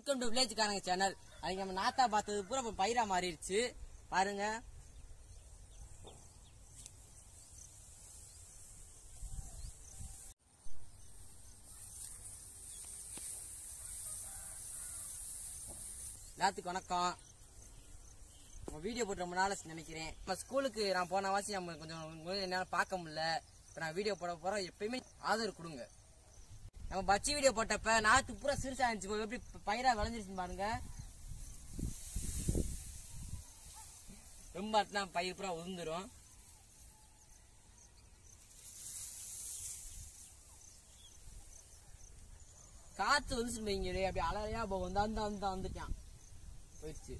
welcome to வில்லேஜ்காரங்க channel அதுக்கு நம்ம நாத்தா பார்த்தது பூரா இப்ப பயிரா மாறிடுச்சு பாருங்க எல்லாத்துக்கும் வணக்கம் நம்ம வீடியோ போட்டு ரொம்ப நாள் நினைக்கிறேன் நம்ம ஸ்கூலுக்கு நான் போன வாசி நம்ம கொஞ்சம் கொஞ்சம் என்னால் பார்க்க முடியல இப்போ நான் வீடியோ போட போறோம் எப்பயுமே ஆதரவு கொடுங்க நம்ம பச்சி வீடியோ போட்டப்ப நாத்து பூரா சிறுசா இருந்துச்சு இப்ப எப்படி பயிரா விளைஞ்சிருச்சுன்னு பாருங்க ரொம்ப தான் பயிர் பூரா உதிர்ந்துரும் காத்து வந்துச்சு வைங்க அப்படி அலறையா போகும் இந்த அந்த அந்த வந்துட்டான் போயிடுச்சு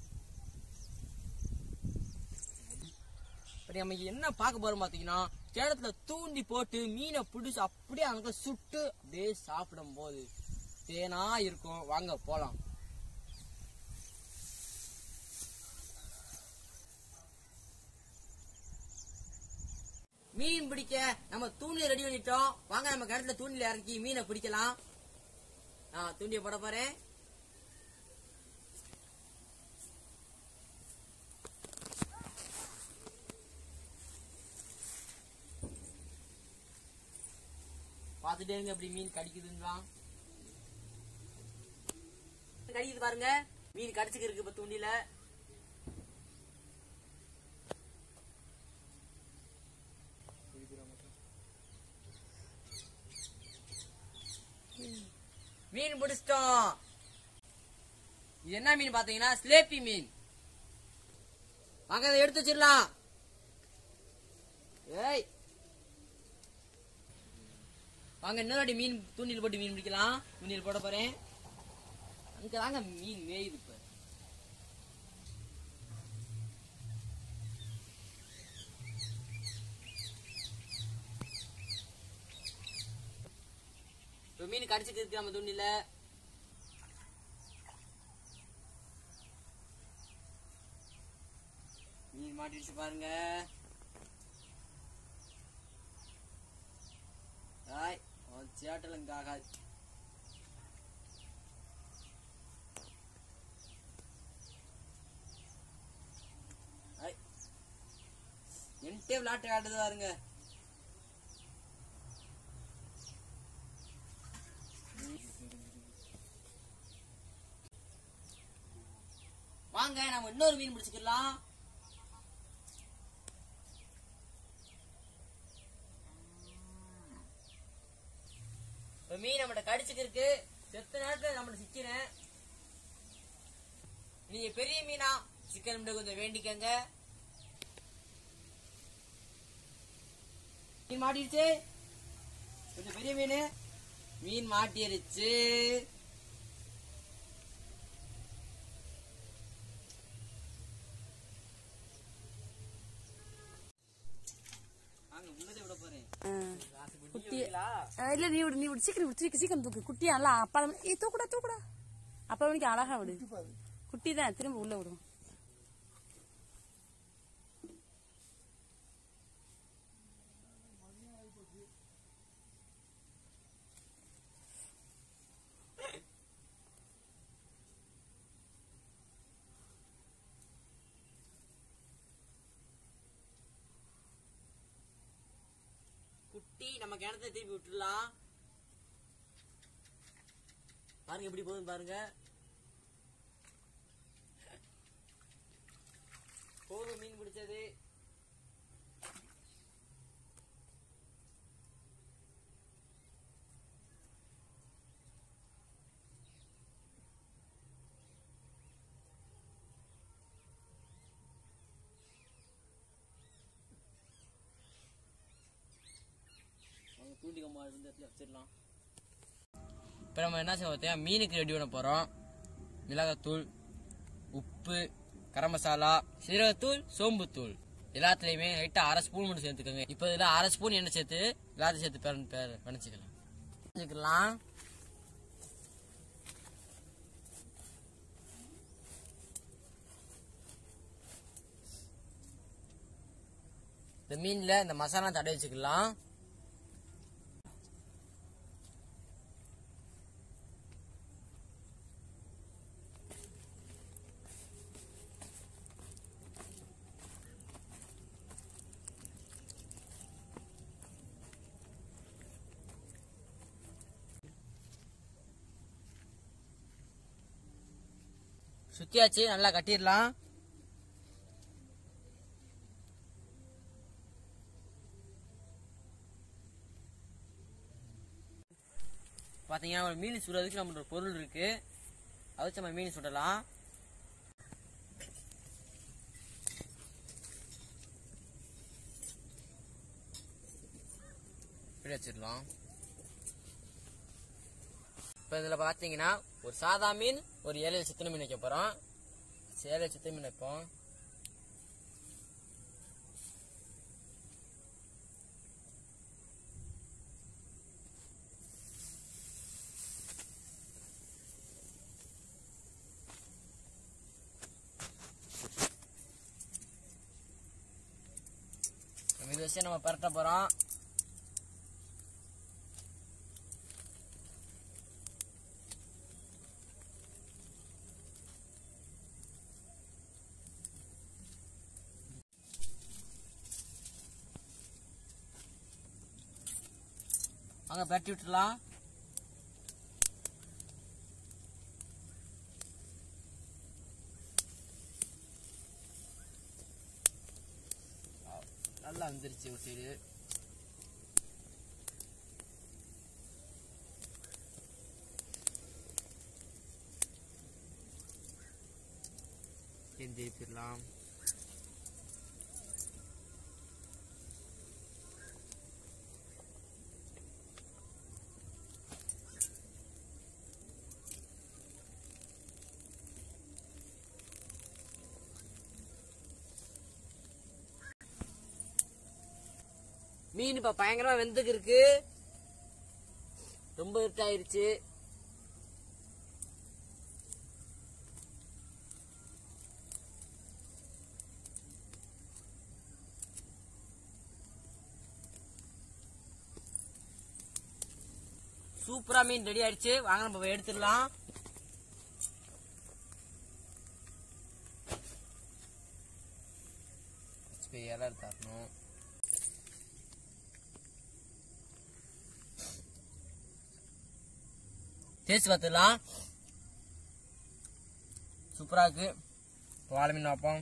இப்ப நம்ம என்ன பார்க்க போறோம் பாத்தீங்கன்னா கிணத்துல தூண்டி போட்டு மீனை பிடிச்சு அப்படியே அங்க சுட்டு அப்படியே சாப்பிடும் போது தேனா இருக்கும் வாங்க போலாம் மீன் பிடிக்க நம்ம தூண்டில ரெடி பண்ணிட்டோம் வாங்க நம்ம கிணத்துல தூண்டில இறக்கி மீனை பிடிக்கலாம் நான் தூண்டிய போட போறேன் பாத்துட்டே இருங்க எப்படி மீன் கடிக்குதுங்களா கடிக்குது பாருங்க மீன் கடிச்சுக்கு இருக்கு இப்ப தூண்டில மீன் பிடிச்சிட்டோம் இது என்ன மீன் பாத்தீங்கன்னா ஸ்லேப்பி மீன் வாங்க அதை எடுத்து வச்சிடலாம் ஏய் வாங்க இன்னொரு வாட்டி மீன் தூண்டில் போட்டு மீன் பிடிக்கலாம் தூண்டில் போட போறேன் அங்க தாங்க மீன் மேயுது இப்ப இப்ப மீன் கடிச்சுக்கு இருக்கு நம்ம தூண்டில மீன் மாட்டிடுச்சு பாருங்க ஆய் சேட்டலுங்க ஆகாது ஆய் என்கிட்டே விளையாட்டு காட்டுது பாருங்க வாங்க நம்ம இன்னொரு மீன் பிடிச்சுக்கலாம் இப்ப மீன் நம்மகிட்ட கடிச்சுக்கு இருக்கு செத்த நேரத்துல நம்மகிட்ட சிக்கிறேன் நீங்க பெரிய மீனா சிக்கன் கொஞ்சம் வேண்டிக்கங்க மீன் மாட்டிடுச்சு கொஞ்சம் பெரிய மீன் மீன் மாட்டிருச்சு வாங்க உள்ளதே விட போறேன் குட்டி அஹ் இல்ல நீ விடு நீ விடு சீக்கிரம் விடு சீக்கிரம் சீக்கிரம் தூக்கு குட்டி நல்லா அப்பா ஏ தூக்குடா தூக்குடா அப்பா மணிக்கு அழகா விடு குட்டி தான் திரும்ப உள்ள விடும் குட்டி நம்ம கிணத்தை திருப்பி விட்டுடலாம் பாருங்க எப்படி போகுதுன்னு பாருங்க போதும் மீன் பிடிச்சது அவங்க தூண்டி கம்பா இருந்த இடத்துல வச்சிடலாம் இப்போ நம்ம என்ன செய்ய பார்த்தீங்கன்னா மீனுக்கு ரெடி பண்ண போகிறோம் மிளகாத்தூள் உப்பு கரம் மசாலா சீரகத்தூள் சோம்புத்தூள் எல்லாத்துலேயுமே லைட்டாக அரை ஸ்பூன் மட்டும் சேர்த்துக்கோங்க இப்போ இதில் அரை ஸ்பூன் எண்ணெய் சேர்த்து எல்லாத்தையும் சேர்த்து பேர் பேர் பிணைச்சிக்கலாம் வச்சுக்கலாம் இந்த மீனில் இந்த மசாலா தடவி வச்சுக்கலாம் சுத்தியாச்சு நல்லா கட்டிடலாம் பாத்தீங்கன்னா ஒரு மீன் சுடுறதுக்கு நம்மளோட பொருள் இருக்கு அதை வச்சு நம்ம மீன் சுடலாம் இப்படி வச்சிடலாம் இப்போ இதில் பார்த்தீங்கன்னா ஒரு சாதா மீன் ஒரு ஏழை சித்தன மீன் வைக்க போகிறோம் ஏழை சித்தன மீன் வைப்போம் இது வச்சு நம்ம பரட்ட போகிறோம் அங்க பரட்டி விட்டுலாம் நல்லா வந்துருச்சு ஒரு சைடு திருப்பிடலாம் மீன் இப்ப பயங்கரமா வெந்துக்கு இருக்கு ரொம்ப இருட்டாயிருச்சு சூப்பரா மீன் ரெடி ஆயிடுச்சு வாங்க நம்ம எடுத்துடலாம் இலை தரணும் டேஸ்ட் பார்த்துடலாம் சூப்பரா இருக்கு வாழை மீன் வைப்போம்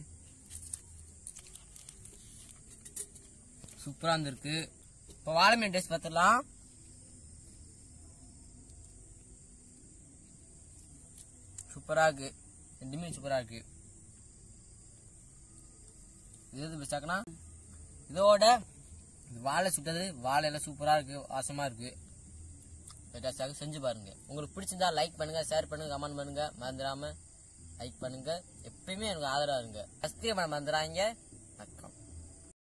சூப்பரா இருந்திருக்கு இப்போ வாழை மீன் டேஸ்ட் பார்த்துடலாம் சூப்பரா இருக்கு ரெண்டு மீன் சூப்பரா இருக்கு இது எது பெஸ்டாக்குனா இதோட இது வாழை சுட்டது வாழை எல்லாம் சூப்பரா இருக்கு வாசமா இருக்கு டேஸ்டாக செஞ்சு பாருங்க உங்களுக்கு பிடிச்சிருந்தா லைக் பண்ணுங்க ஷேர் பண்ணுங்க கமெண்ட் பண்ணுங்க மறந்துடாம லைக் பண்ணுங்க எப்பயுமே எனக்கு ஆதரவா இருங்க சப்ஸ்கிரைப் பண்ண மறந்துடாங்க